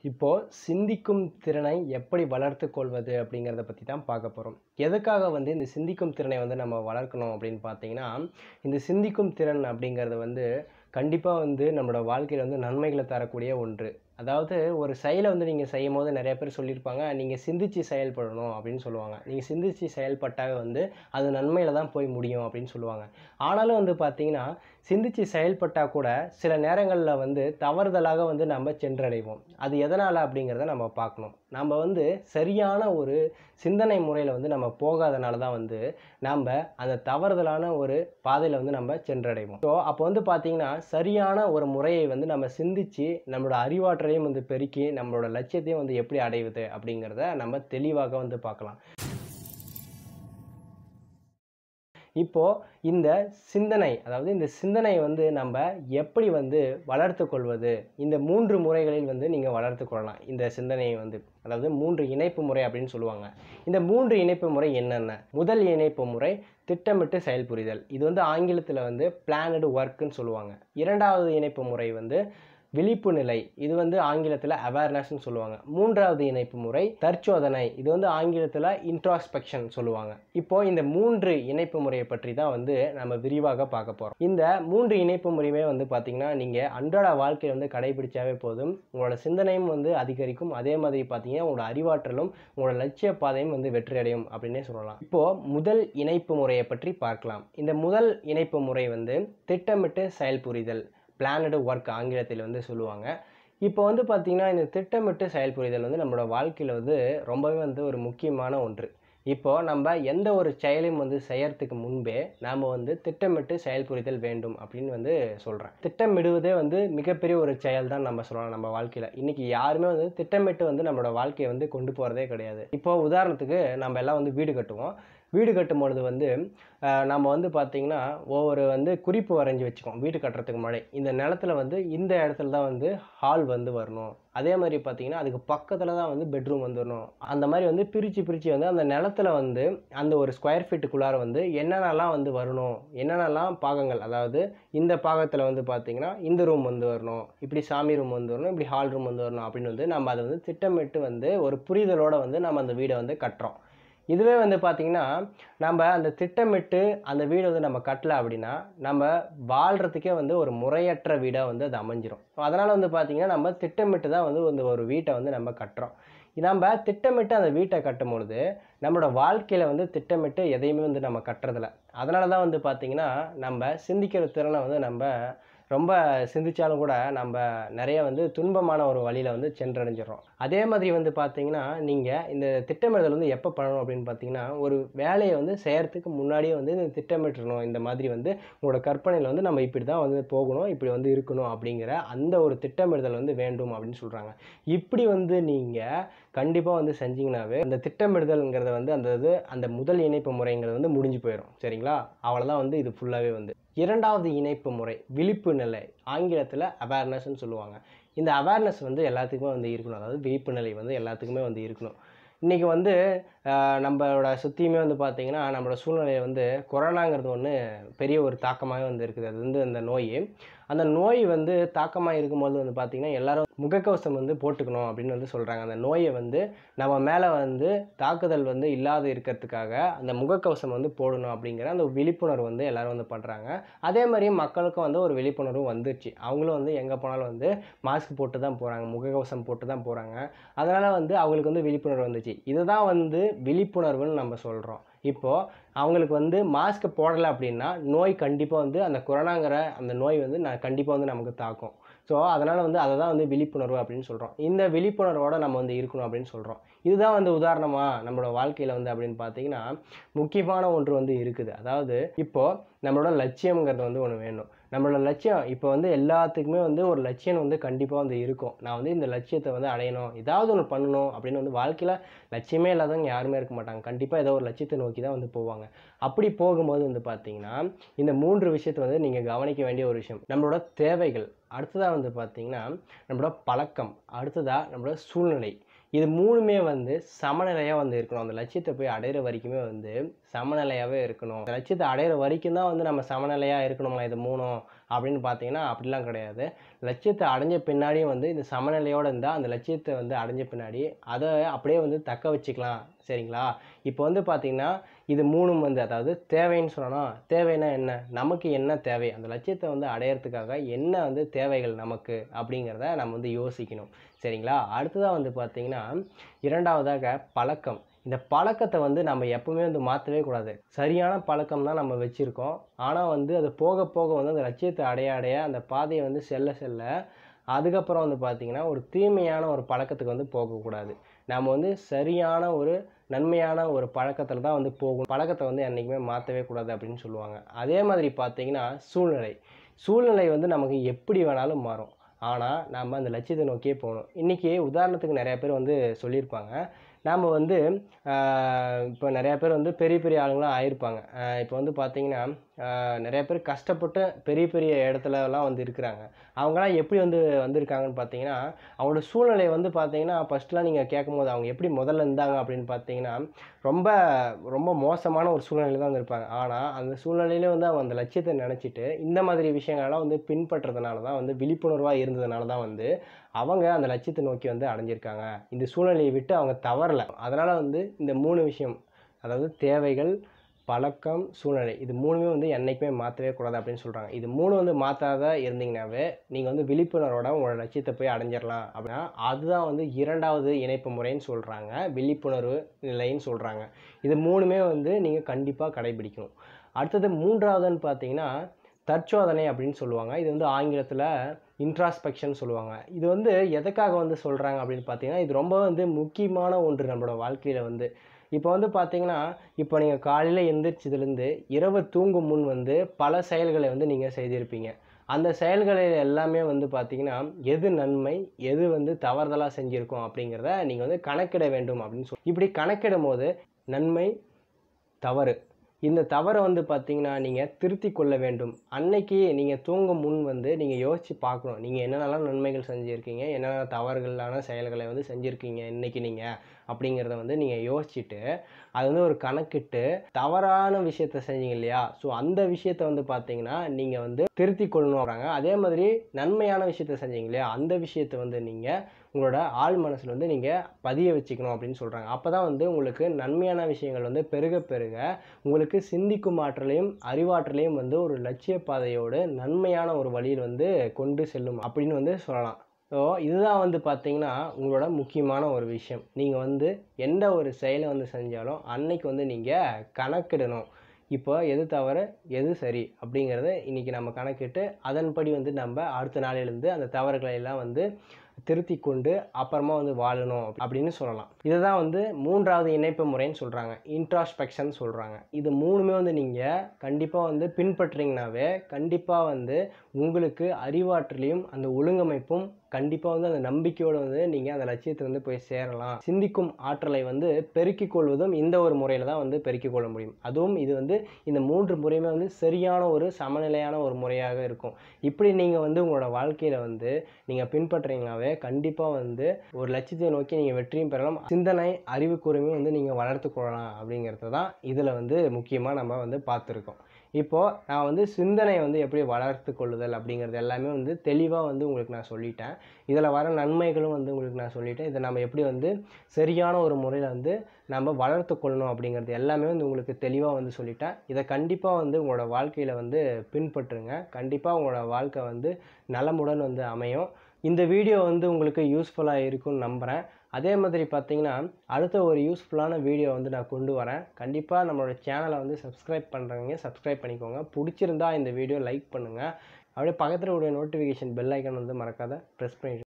இப்போது சிந்திக்கும் திறனை எப்படி வளர்த்து கொள்வது அப்படிங்கிறத பற்றி தான் பார்க்க போகிறோம் எதுக்காக வந்து இந்த சிந்திக்கும் திறனை வந்து நம்ம வளர்க்கணும் அப்படின்னு பார்த்தீங்கன்னா இந்த சிந்திக்கும் திறன் அப்படிங்கிறது வந்து கண்டிப்பாக வந்து நம்மளோட வாழ்க்கையில் வந்து நன்மைகளை தரக்கூடிய ஒன்று அதாவது ஒரு செயலை வந்து நீங்கள் செய்யும் போது நிறைய பேர் சொல்லியிருப்பாங்க நீங்கள் சிந்திச்சு செயல்படணும் அப்படின்னு சொல்லுவாங்க நீங்கள் சிந்திச்சு செயல்பட்டாவே வந்து அது நன்மையில் தான் போய் முடியும் அப்படின்னு சொல்லுவாங்க ஆனாலும் வந்து பார்த்தீங்கன்னா சிந்திச்சு செயல்பட்டால் கூட சில நேரங்களில் வந்து தவறுதலாக வந்து நம்ம சென்றடைவோம் அது எதனால் அப்படிங்கிறத நம்ம பார்க்கணும் நம்ம வந்து சரியான ஒரு சிந்தனை முறையில் வந்து நம்ம போகாதனால தான் வந்து நம்ம அந்த தவறுதலான ஒரு பாதையில் வந்து நம்ம சென்றடைவோம் ஸோ அப்போ வந்து பார்த்தீங்கன்னா சரியான ஒரு முறையை வந்து நம்ம சிந்திச்சு நம்மளோட அறிவாற்றலையும் வந்து பெருக்கி நம்மளோட லட்சியத்தையும் வந்து எப்படி அடைவது அப்படிங்கிறத நம்ம தெளிவாக வந்து பார்க்கலாம் இப்போது இந்த சிந்தனை அதாவது இந்த சிந்தனை வந்து நம்ம எப்படி வந்து வளர்த்து கொள்வது இந்த மூன்று முறைகளில் வந்து நீங்கள் வளர்த்து கொள்ளலாம் இந்த சிந்தனையை வந்து அதாவது மூன்று இணைப்பு முறை அப்படின்னு சொல்லுவாங்க இந்த மூன்று இணைப்பு முறை என்னென்ன முதல் இணைப்பு முறை திட்டமிட்டு செயல்புரிதல் இது வந்து ஆங்கிலத்தில் வந்து பிளானடு ஒர்க்குன்னு சொல்லுவாங்க இரண்டாவது இணைப்பு முறை வந்து விழிப்பு நிலை இது வந்து ஆங்கிலத்தில் அவேர்னஸ்னு சொல்லுவாங்க மூன்றாவது இணைப்பு முறை தற்சோதனை இது வந்து ஆங்கிலத்தில் இன்ட்ராஸ்பெக்ஷன் சொல்லுவாங்க இப்போ இந்த மூன்று இணைப்பு முறையை பற்றி தான் வந்து நம்ம விரிவாக பார்க்க போகிறோம் இந்த மூன்று இணைப்பு முறையுமே வந்து பார்த்திங்கன்னா நீங்கள் அன்றாட வாழ்க்கையில் வந்து கடைபிடிச்சாவே போதும் உங்களோட சிந்தனையும் வந்து அதிகரிக்கும் அதே மாதிரி பார்த்தீங்கன்னா உங்களோட அறிவாற்றலும் உங்களோட லட்சிய பாதையும் வந்து வெற்றி அடையும் அப்படின்னே சொல்லலாம் இப்போது முதல் இணைப்பு முறையை பற்றி பார்க்கலாம் இந்த முதல் இணைப்பு முறை வந்து திட்டமிட்டு செயல்புரிதல் பிளானடு ஒர்க் ஆங்கிலத்தில் வந்து சொல்லுவாங்க இப்போ வந்து பார்த்திங்கன்னா இந்த திட்டமிட்டு செயல்புரிதல் வந்து நம்மளோட வாழ்க்கையில் வந்து ரொம்பவே வந்து ஒரு முக்கியமான ஒன்று இப்போது நம்ம எந்த ஒரு செயலையும் வந்து செய்யறதுக்கு முன்பே நாம் வந்து திட்டமிட்டு செயல்புரிதல் வேண்டும் அப்படின்னு வந்து சொல்கிறேன் திட்டமிடுவதே வந்து மிகப்பெரிய ஒரு செயல் தான் நம்ம சொல்லலாம் நம்ம வாழ்க்கையில் இன்றைக்கி யாருமே வந்து திட்டமிட்டு வந்து நம்மளோட வாழ்க்கையை வந்து கொண்டு போகிறதே கிடையாது இப்போது உதாரணத்துக்கு நம்ம எல்லாம் வந்து வீடு கட்டுவோம் வீடு கட்டும் பொழுது வந்து நம்ம வந்து பார்த்திங்கன்னா ஒவ்வொரு வந்து குறிப்பு வரைஞ்சி வச்சுக்கோம் வீடு கட்டுறதுக்கு முன்னாடி இந்த நிலத்துல வந்து இந்த இடத்துல தான் வந்து ஹால் வந்து வரணும் அதே மாதிரி பார்த்தீங்கன்னா அதுக்கு பக்கத்தில் தான் வந்து பெட்ரூம் வந்து வரணும் அந்த மாதிரி வந்து பிரித்து பிரித்து வந்து அந்த நிலத்துல வந்து அந்த ஒரு ஸ்கொயர் ஃபீட்டுக்குள்ளார வந்து என்னென்னலாம் வந்து வரணும் என்னென்னலாம் பாகங்கள் அதாவது இந்த பாகத்தில் வந்து பார்த்திங்கன்னா இந்த ரூம் வந்து வரணும் இப்படி சாமி ரூம் வந்து வரணும் இப்படி ஹால் ரூம் வந்து வரணும் அப்படின்னு வந்து நம்ம அதை வந்து திட்டமிட்டு வந்து ஒரு புரிதலோடு வந்து நம்ம அந்த வீடை வந்து கட்டுறோம் இதுவே வந்து பார்த்திங்கன்னா நம்ம அந்த திட்டமிட்டு அந்த வீடு வந்து நம்ம கட்டல அப்படின்னா நம்ம வாழ்கிறதுக்கே வந்து ஒரு முறையற்ற வீடாக வந்து அது அமைஞ்சிரும் அதனால் வந்து பார்த்திங்கன்னா நம்ம திட்டமிட்டு தான் வந்து இந்த ஒரு வீட்டை வந்து நம்ம கட்டுறோம் நம்ம திட்டமிட்டு அந்த வீட்டை கட்டும் பொழுது நம்மளோட வாழ்க்கையில் வந்து திட்டமிட்டு எதையுமே வந்து நம்ம கட்டுறதில்ல அதனால தான் வந்து பார்த்திங்கன்னா நம்ம சிந்திக்கிற திறனை வந்து நம்ம ரொம்ப சிந்திச்சாலும் கூட நம்ம நிறைய வந்து துன்பமான ஒரு வழியில் வந்து சென்றடைஞ்சிடறோம் அதே மாதிரி வந்து பார்த்தீங்கன்னா நீங்கள் இந்த திட்டமிடுதல் வந்து எப்போ பண்ணணும் அப்படின்னு பார்த்தீங்கன்னா ஒரு வேலையை வந்து செய்கிறதுக்கு முன்னாடியே வந்து இந்த திட்டமிட்டுறணும் இந்த மாதிரி வந்து உங்களோட கற்பனையில் வந்து நம்ம இப்படி தான் வந்து போகணும் இப்படி வந்து இருக்கணும் அப்படிங்கிற அந்த ஒரு திட்டமிடுதல் வந்து வேண்டும் அப்படின்னு சொல்கிறாங்க இப்படி வந்து நீங்கள் கண்டிப்பாக வந்து செஞ்சீங்கன்னாவே அந்த திட்டமிடுதல்ங்கிறத வந்து அந்த இது அந்த முதல் இணைப்பு முறைங்கிறது வந்து முடிஞ்சு போயிடும் சரிங்களா அவ்வளோதான் வந்து இது ஃபுல்லாகவே வந்து இரண்டாவது இணைப்பு முறை விழிப்பு நிலை ஆங்கிலத்தில் அவேர்னஸ்ன்னு சொல்லுவாங்க இந்த அவேர்னஸ் வந்து எல்லாத்துக்குமே வந்து இருக்கணும் அதாவது விழிப்பு நிலை வந்து எல்லாத்துக்குமே வந்து இருக்கணும் இன்றைக்கி வந்து நம்மளோட சுற்றியுமே வந்து பார்த்திங்கன்னா நம்மளோட சூழ்நிலையை வந்து கொரோனாங்கிறது ஒன்று பெரிய ஒரு தாக்கமாகவே வந்து இருக்குது அது வந்து அந்த நோய் அந்த நோய் வந்து தாக்கமாக இருக்கும்போது வந்து பார்த்திங்கன்னா எல்லோரும் முகக்கவசம் வந்து போட்டுக்கணும் அப்படின்னு வந்து சொல்கிறாங்க அந்த நோயை வந்து நம்ம மேலே வந்து தாக்குதல் வந்து இல்லாத இருக்கிறதுக்காக அந்த முகக்கவசம் வந்து போடணும் அப்படிங்கிற அந்த விழிப்புணர்வு வந்து எல்லோரும் வந்து பண்ணுறாங்க அதே மாதிரி மக்களுக்கும் வந்து ஒரு விழிப்புணர்வு வந்துருச்சு அவங்களும் வந்து எங்கே போனாலும் வந்து மாஸ்க் போட்டு தான் போகிறாங்க முகக்கவசம் போட்டு தான் போகிறாங்க அதனால் வந்து அவங்களுக்கு வந்து விழிப்புணர்வு வந்துச்சு இதுதான் வந்து விழிப்புணர்வுன்னு நம்ம சொல்கிறோம் இப்போது அவங்களுக்கு வந்து மாஸ்க் போடலை அப்படின்னா நோய் கண்டிப்பாக வந்து அந்த கொரோனாங்கிற அந்த நோய் வந்து நான் கண்டிப்பாக வந்து நமக்கு தாக்கும் ஸோ அதனால் வந்து அதை தான் வந்து விழிப்புணர்வு அப்படின்னு சொல்கிறோம் இந்த விழிப்புணர்வோடு நம்ம வந்து இருக்கணும் அப்படின்னு சொல்கிறோம் இதுதான் வந்து உதாரணமாக நம்மளோட வாழ்க்கையில் வந்து அப்படின்னு பார்த்தீங்கன்னா முக்கியமான ஒன்று வந்து இருக்குது அதாவது இப்போது நம்மளோட லட்சியம்ங்கிறது வந்து ஒன்று வேணும் நம்மளோட லட்சியம் இப்போ வந்து எல்லாத்துக்குமே வந்து ஒரு லட்சியம் வந்து கண்டிப்பாக வந்து இருக்கும் நான் வந்து இந்த லட்சியத்தை வந்து அடையணும் ஏதாவது ஒன்று பண்ணணும் அப்படின்னு வந்து வாழ்க்கையில் லட்சியமே இல்லாதவங்க யாருமே இருக்க மாட்டாங்க கண்டிப்பாக ஏதோ ஒரு லட்சியத்தை நோக்கி தான் வந்து போவாங்க அப்படி போகும்போது வந்து பார்த்தீங்கன்னா இந்த மூன்று விஷயத்தை வந்து நீங்கள் கவனிக்க வேண்டிய ஒரு விஷயம் நம்மளோட தேவைகள் அடுத்ததாக வந்து பார்த்தீங்கன்னா நம்மளோட பழக்கம் அடுத்ததாக நம்மளோட சூழ்நிலை இது மூணுமே வந்து சமநிலையாக வந்து இருக்கணும் அந்த லட்சியத்தை போய் அடையிற வரைக்குமே வந்து சமநிலையாகவே இருக்கணும் அந்த லட்சியத்தை அடையிற வரைக்கும் தான் வந்து நம்ம சமநிலையாக இருக்கணுமா இது மூணும் அப்படின்னு பார்த்தீங்கன்னா அப்படிலாம் கிடையாது லட்சியத்தை அடைஞ்ச பின்னாடியும் வந்து இந்த சமநிலையோடு இருந்தால் அந்த லட்சியத்தை வந்து அடைஞ்ச பின்னாடி அதை அப்படியே வந்து தக்க வச்சுக்கலாம் சரிங்களா இப்போ வந்து பார்த்தீங்கன்னா இது மூணும் வந்து அதாவது தேவைன்னு சொல்லணும் தேவைன்னா என்ன நமக்கு என்ன தேவை அந்த லட்சியத்தை வந்து அடையிறதுக்காக என்ன வந்து தேவைகள் நமக்கு அப்படிங்கிறத நம்ம வந்து யோசிக்கணும் சரிங்களா அடுத்ததாக வந்து பார்த்தீங்கன்னா இரண்டாவதாக பழக்கம் இந்த பழக்கத்தை வந்து நம்ம எப்பவுமே வந்து மாற்றவே கூடாது சரியான பழக்கம் தான் நம்ம வச்சுருக்கோம் ஆனால் வந்து அது போக போக வந்து அந்த லட்சியத்தை அடைய அடைய அந்த பாதையை வந்து செல்ல செல்ல அதுக்கப்புறம் வந்து பார்த்திங்கன்னா ஒரு தீமையான ஒரு பழக்கத்துக்கு வந்து போகக்கூடாது நம்ம வந்து சரியான ஒரு நன்மையான ஒரு பழக்கத்தில் தான் வந்து போகும் பழக்கத்தை வந்து என்றைக்குமே மாற்றவே கூடாது அப்படின்னு சொல்லுவாங்க அதே மாதிரி பார்த்தீங்கன்னா சூழ்நிலை சூழ்நிலை வந்து நமக்கு எப்படி வேணாலும் மாறும் ஆனால் நாம் அந்த லட்சியத்தை நோக்கியே போகணும் இன்றைக்கி உதாரணத்துக்கு நிறைய பேர் வந்து சொல்லியிருப்பாங்க நாம் வந்து இப்போ நிறையா பேர் வந்து பெரிய பெரிய ஆளுங்களாம் ஆயிருப்பாங்க இப்போ வந்து பார்த்தீங்கன்னா நிறைய பேர் கஷ்டப்பட்டு பெரிய பெரிய இடத்துலலாம் வந்து இருக்கிறாங்க அவங்களாம் எப்படி வந்து வந்திருக்காங்கன்னு பார்த்தீங்கன்னா அவங்களோட சூழ்நிலை வந்து பார்த்தீங்கன்னா ஃபஸ்ட்லாம் நீங்கள் கேட்கும்போது அவங்க எப்படி முதல்ல இருந்தாங்க அப்படின்னு பார்த்தீங்கன்னா ரொம்ப ரொம்ப மோசமான ஒரு சூழ்நிலையில் தான் இருப்பாங்க ஆனால் அந்த சூழ்நிலையிலே வந்து அவங்க அந்த லட்சியத்தை நினச்சிட்டு இந்த மாதிரி விஷயங்கள்லாம் வந்து பின்பற்றதுனால தான் வந்து விழிப்புணர்வாக இருந்ததுனால தான் வந்து அவங்க அந்த லட்சியத்தை நோக்கி வந்து அடைஞ்சிருக்காங்க இந்த சூழ்நிலையை விட்டு அவங்க தவறலை அதனால் வந்து இந்த மூணு விஷயம் அதாவது தேவைகள் பழக்கம் சூழ்நிலை இது மூணுமே வந்து என்றைக்குமே மாற்றவே கூடாது அப்படின்னு சொல்கிறாங்க இது மூணு வந்து மாற்றாத இருந்தீங்கன்னாவே நீங்கள் வந்து விழிப்புணர்வோட உங்களோட லட்சியத்தை போய் அடைஞ்சிடலாம் அப்படின்னா அதுதான் வந்து இரண்டாவது இணைப்பு முறைன்னு சொல்கிறாங்க விழிப்புணர்வு நிலைன்னு சொல்கிறாங்க இது மூணுமே வந்து நீங்கள் கண்டிப்பாக கடைபிடிக்கணும் அடுத்தது மூன்றாவதுன்னு பார்த்தீங்கன்னா தற்சோதனை அப்படின்னு சொல்லுவாங்க இது வந்து ஆங்கிலத்தில் இன்ட்ராஸ்பெக்ஷன் சொல்லுவாங்க இது வந்து எதுக்காக வந்து சொல்கிறாங்க அப்படின்னு பார்த்தீங்கன்னா இது ரொம்ப வந்து முக்கியமான ஒன்று நம்மளோட வாழ்க்கையில் வந்து இப்போ வந்து பார்த்தீங்கன்னா இப்போ நீங்கள் காலையில் எந்திரிச்சதுலேருந்து இரவு தூங்கும் முன் வந்து பல செயல்களை வந்து நீங்கள் செய்திருப்பீங்க அந்த செயல்களில் எல்லாமே வந்து பார்த்தீங்கன்னா எது நன்மை எது வந்து தவறுதலாக செஞ்சுருக்கோம் அப்படிங்கிறத நீங்கள் வந்து கணக்கிட வேண்டும் அப்படின்னு சொல்லி இப்படி கணக்கிடும் போது நன்மை தவறு இந்த தவறை வந்து பார்த்தீங்கன்னா நீங்கள் திருத்தி கொள்ள வேண்டும் அன்னைக்கு நீங்கள் தூங்கும் முன் வந்து நீங்கள் யோசித்து பார்க்கணும் நீங்கள் என்னென்னலாம் நன்மைகள் செஞ்சுருக்கீங்க என்னென்ன தவறுகளான செயல்களை வந்து செஞ்சுருக்கீங்க இன்றைக்கி நீங்கள் அப்படிங்கிறத வந்து நீங்கள் யோசிச்சுட்டு அது வந்து ஒரு கணக்கிட்டு தவறான விஷயத்த செஞ்சீங்க இல்லையா ஸோ அந்த விஷயத்த வந்து பார்த்தீங்கன்னா நீங்கள் வந்து திருத்தி கொள்ளணும் அப்படிங்க அதே மாதிரி நன்மையான விஷயத்த செஞ்சீங்க இல்லையா அந்த விஷயத்தை வந்து நீங்கள் உங்களோட ஆள் மனசில் வந்து நீங்கள் பதிய வச்சுக்கணும் அப்படின்னு சொல்கிறாங்க அப்போ தான் வந்து உங்களுக்கு நன்மையான விஷயங்கள் வந்து பெருக பெருக உங்களுக்கு சிந்திக்கும் ஆற்றலையும் அறிவாற்றலையும் வந்து ஒரு லட்சிய பாதையோடு நன்மையான ஒரு வழியில் வந்து கொண்டு செல்லும் அப்படின்னு வந்து சொல்லலாம் ஸோ இதுதான் வந்து பார்த்தீங்கன்னா உங்களோட முக்கியமான ஒரு விஷயம் நீங்கள் வந்து எந்த ஒரு செயலை வந்து செஞ்சாலும் அன்னைக்கு வந்து நீங்கள் கணக்கிடணும் இப்போ எது தவறு எது சரி அப்படிங்கிறத இன்றைக்கி நம்ம கணக்கிட்டு அதன்படி வந்து நம்ம அடுத்த நாளிலேருந்து அந்த தவறுகளை எல்லாம் வந்து திருத்தி கொண்டு அப்புறமா வந்து வாழணும் அப்படின்னு சொல்லலாம் இதை தான் வந்து மூன்றாவது இணைப்பு முறைன்னு சொல்கிறாங்க இன்ட்ராஸ்பெக்ஷன் சொல்கிறாங்க இது மூணுமே வந்து நீங்கள் கண்டிப்பாக வந்து பின்பற்றீங்கனாவே கண்டிப்பாக வந்து உங்களுக்கு அறிவாற்றலையும் அந்த ஒழுங்கமைப்பும் கண்டிப்பாக வந்து அந்த நம்பிக்கையோடு வந்து நீங்கள் அந்த லட்சியத்தை வந்து போய் சேரலாம் சிந்திக்கும் ஆற்றலை வந்து பெருக்கிக் கொள்வதும் இந்த ஒரு முறையில் தான் வந்து பெருக்கிக் கொள்ள முடியும் அதுவும் இது வந்து இந்த மூன்று முறையுமே வந்து சரியான ஒரு சமநிலையான ஒரு முறையாக இருக்கும் இப்படி நீங்கள் வந்து உங்களோட வாழ்க்கையில் வந்து நீங்கள் பின்பற்றீங்கனாவே கண்டிப்பாக வந்து ஒரு லட்சியத்தை நோக்கி நீங்கள் வெற்றியும் பெறலாம் சிந்தனை அறிவு கூர்மையும் வந்து நீங்கள் வளர்த்து கொள்ளலாம் அப்படிங்கிறது தான் இதில் வந்து முக்கியமாக நம்ம வந்து பார்த்துருக்கோம் இப்போது நான் வந்து சிந்தனை வந்து எப்படி வளர்த்து கொள்ளுதல் அப்படிங்கிறது எல்லாமே வந்து தெளிவாக வந்து உங்களுக்கு நான் சொல்லிட்டேன் இதில் வர நன்மைகளும் வந்து உங்களுக்கு நான் சொல்லிட்டேன் இதை நம்ம எப்படி வந்து சரியான ஒரு முறையில் வந்து நம்ம வளர்த்து கொள்ளணும் அப்படிங்கிறது எல்லாமே வந்து உங்களுக்கு தெளிவாக வந்து சொல்லிட்டேன் இதை கண்டிப்பாக வந்து உங்களோட வாழ்க்கையில் வந்து பின்பற்றுங்க கண்டிப்பாக உங்களோட வாழ்க்கை வந்து நலமுடன் வந்து அமையும் இந்த வீடியோ வந்து உங்களுக்கு யூஸ்ஃபுல்லாக இருக்கும்னு நம்புகிறேன் அதே மாதிரி பார்த்தீங்கன்னா அடுத்த ஒரு யூஸ்ஃபுல்லான வீடியோ வந்து நான் கொண்டு வரேன் கண்டிப்பாக நம்மளோட சேனலை வந்து சப்ஸ்கிரைப் பண்ணுறவங்க சப்ஸ்கிரைப் பண்ணிக்கோங்க பிடிச்சிருந்தா இந்த வீடியோ லைக் பண்ணுங்கள் அப்படியே பக்கத்தில் உடைய நோட்டிஃபிகேஷன் பெல் ஐக்கான் வந்து மறக்காத ப்ரெஸ் பண்ணி